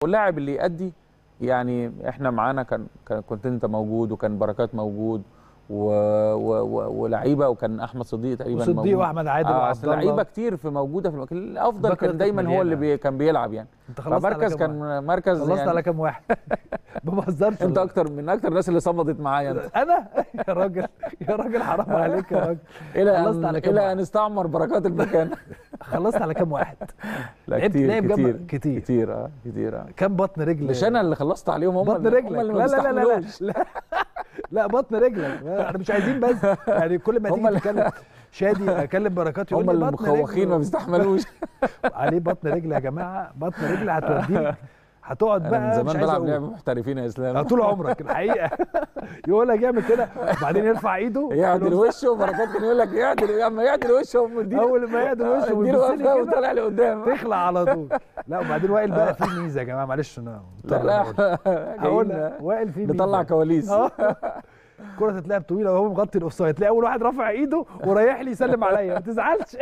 واللاعب اللي يأدي يعني احنا معانا كان كان- كنت انت موجود وكان بركات موجود و... و... و... ولعيبه وكان احمد صديق تقريبا وصديق موجود. واحمد عادل آه وعبد أصل لعيبه الله كتير في موجوده في المكان الافضل بكرة كان دايما هو اللي مليانة. بي... كان بيلعب يعني انت خلصت على فمركز كام واحد؟ كان مركز خلصت يعني على كام واحد ما بهزرش انت اكتر من اكتر الناس اللي صمدت معايا انت انا يا راجل يا راجل حرام عليك يا راجل الى خلصت ان على كام الى واحد؟ ان استعمر بركات المكان خلصت على كام واحد لا لعبت- كتير لعب جنب- كتير كتير. كتير اه كتير اه كام بطن رجل مش انا اللي خلصت عليهم هم بطن اللي رجلك هم اللي لا ما لا لا لا لا بيستحملوش. لا لا بطن رجلك احنا مش عايزين بس يعني كل ما هم تيجي اللي- تتكلم شادي اكلم بركات يقول هم لي اللي بطن مخوخين رجل ما بيستحملوش عليه بطن رجل يا جماعه بطن رجل هتوديك هتقعد انا بقى من مش زمان عايز بلعب اقول لعبه محترفين يا اسلام آه، طول عمرك الحقيقه يقول لك يعمل كده بعدين يرفع ايده يعدل وشه وبركات كان يقول لك يعدل اما يعدل وشه ومديله اول ما يعدل وشه اديله ويبص لي وقفه كده وطالع لقدام تخلع على طول لا وبعدين وائل بقى فيه ميزه يا جماعه معلش انا لا لا هقول جايين وائل فيه نطلع ميزة. كواليس اه كرة تتلعب طويلة وهو مغطي الاوفسايد تلاقي أول واحد رافع إيده ورايح لي يسلم عليا ما تزعلش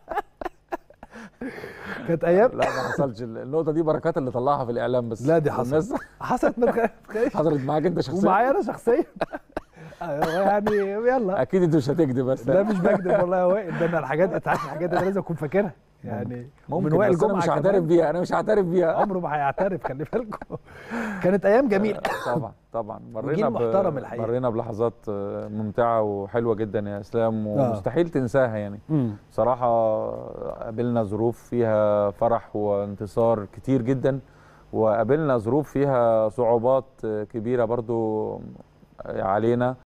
كانت أيام لا ما حصلش النقطه دي بركات اللي طلعها في الاعلام بس لا دي حصلت. الناس حصلت ما تخافش حصلت معاك انت شخصيا ومعايا أنا شخصيا يعني يلا اكيد انت مش هتكذب بس لا مش بكذب والله يا وائل ده أنا الحاجات أنت عارف الحاجات دي أنا لازم أكون فاكرها يعني ممكن وائل بس انا جمعة مش كمان. هعترف بيها انا مش هعترف بيها عمره ما هيعترف خلي بالكم كانت أيام جميلة طبعا طبعا مرينا وجيل ب- محترم الحقيقة. مرينا بلحظات آه، ممتعه وحلوه جدا يا اسلام ومستحيل تنساها يعني صراحه قابلنا ظروف فيها فرح وانتصار كتير جدا وقابلنا ظروف فيها صعوبات آه، كبيره برضو آه، علينا